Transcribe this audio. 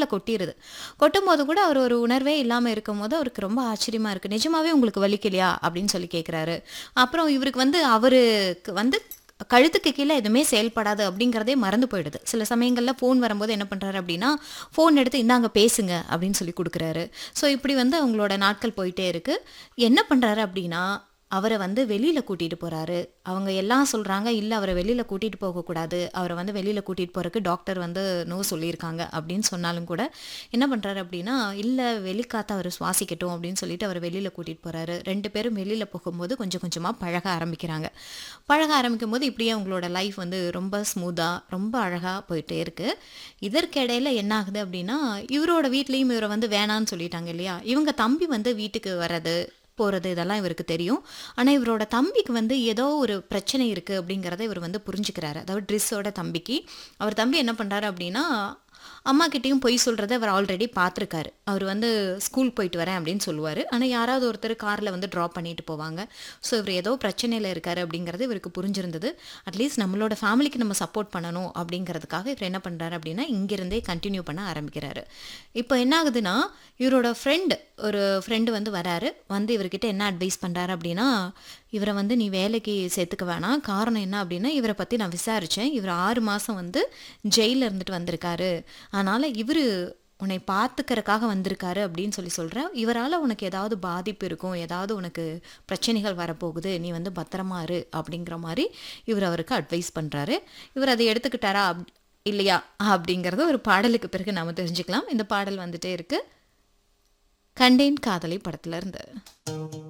காலில் கொட்டிடுது கொட்டும் போது கூட அவர் ஒரு உணர்வே இல்லாமல் இருக்கும்போது அவருக்கு ரொம்ப ஆச்சரியமாக இருக்குது நிஜமாவே உங்களுக்கு வலிக்கலையா அப்படின்னு சொல்லி கேட்குறாரு அப்புறம் இவருக்கு வந்து அவருக்கு வந்து கழுத்துக்கு கீழே எதுவுமே செயல்படாது அப்படிங்கிறதே மறந்து போயிடுது சில சமயங்களில் ஃபோன் வரும்போது என்ன பண்ணுறாரு அப்படின்னா ஃபோன் எடுத்து இந்தாங்க பேசுங்க அப்படின்னு சொல்லி கொடுக்குறாரு ஸோ இப்படி வந்து அவங்களோட நாட்கள் போயிட்டே இருக்குது என்ன பண்ணுறாரு அப்படின்னா அவரை வந்து வெளியில் கூட்டிகிட்டு போகிறாரு அவங்க எல்லாம் சொல்கிறாங்க இல்லை அவரை வெளியில் கூட்டிகிட்டு போகக்கூடாது அவரை வந்து வெளியில் கூட்டிகிட்டு போகிறதுக்கு டாக்டர் வந்து நோ சொல்லியிருக்காங்க அப்படின்னு சொன்னாலும் கூட என்ன பண்ணுறாரு அப்படின்னா இல்லை வெளிக்காத்த அவர் சுவாசிக்கட்டும் அப்படின்னு சொல்லிட்டு அவர் வெளியில் கூட்டிகிட்டு போகிறாரு ரெண்டு பேரும் வெளியில் போகும்போது கொஞ்சம் கொஞ்சமாக பழக ஆரம்பிக்கிறாங்க பழக ஆரம்பிக்கும் போது இப்படியே அவங்களோட லைஃப் வந்து ரொம்ப ஸ்மூத்தாக ரொம்ப அழகாக போயிட்டே இருக்குது இதற்கிடையில் என்ன ஆகுது அப்படின்னா இவரோட வீட்லேயும் இவரை வந்து வேணான்னு சொல்லிட்டாங்க இல்லையா இவங்க தம்பி வந்து வீட்டுக்கு வர்றது போகிறது இதெல்லாம் இவருக்கு தெரியும் ஆனால் இவரோட தம்பிக்கு வந்து ஏதோ ஒரு பிரச்சனை இருக்குது அப்படிங்கிறத இவர் வந்து புரிஞ்சுக்கிறாரு அதாவது ட்ரிஸ்ஸோட தம்பிக்கு அவர் தம்பி என்ன பண்ணுறாரு அப்படின்னா அம்மா கிட்டேயும் பொய் சொல்கிறத அவர் ஆல்ரெடி பார்த்துருக்காரு அவர் வந்து ஸ்கூல் போயிட்டு வரேன் அப்படின்னு சொல்லுவார் ஆனால் யாராவது ஒருத்தர் காரில் வந்து ட்ராப் பண்ணிட்டு போவாங்க ஸோ இவர் ஏதோ பிரச்சனையில் இருக்காரு அப்படிங்கிறது இவருக்கு புரிஞ்சிருந்தது அட்லீஸ்ட் நம்மளோட ஃபேமிலிக்கு நம்ம சப்போர்ட் பண்ணணும் அப்படிங்கிறதுக்காக இவர் என்ன பண்ணுறாரு அப்படின்னா இங்கிருந்தே கண்டினியூ பண்ண ஆரம்பிக்கிறாரு இப்போ என்ன ஆகுதுன்னா இவரோட ஃப்ரெண்டு ஒரு ஃப்ரெண்டு வந்து வராரு வந்து இவர்கிட்ட என்ன அட்வைஸ் பண்ணுறாரு அப்படின்னா இவரை வந்து நீ வேலைக்கு சேர்த்துக்க வேணாம் காரணம் என்ன அப்படின்னா இவரை பற்றி நான் விசாரித்தேன் இவர் ஆறு மாதம் வந்து ஜெயிலில் இருந்துட்டு வந்திருக்காரு அதனால் இவர் உன்னை பார்த்துக்கறக்காக வந்திருக்காரு அப்படின்னு சொல்லி சொல்கிறேன் இவரால் உனக்கு ஏதாவது பாதிப்பு இருக்கும் ஏதாவது உனக்கு பிரச்சனைகள் வரப்போகுது நீ வந்து பத்திரமா இரு அப்படிங்கிற மாதிரி இவர் அவருக்கு அட்வைஸ் பண்ணுறாரு இவர் அதை எடுத்துக்கிட்டாரா அப் இல்லையா அப்படிங்கிறத ஒரு பாடலுக்கு பிறகு நாம் தெரிஞ்சுக்கலாம் இந்த பாடல் வந்துட்டே இருக்கு கண்டேன் காதலை படத்துல இருந்து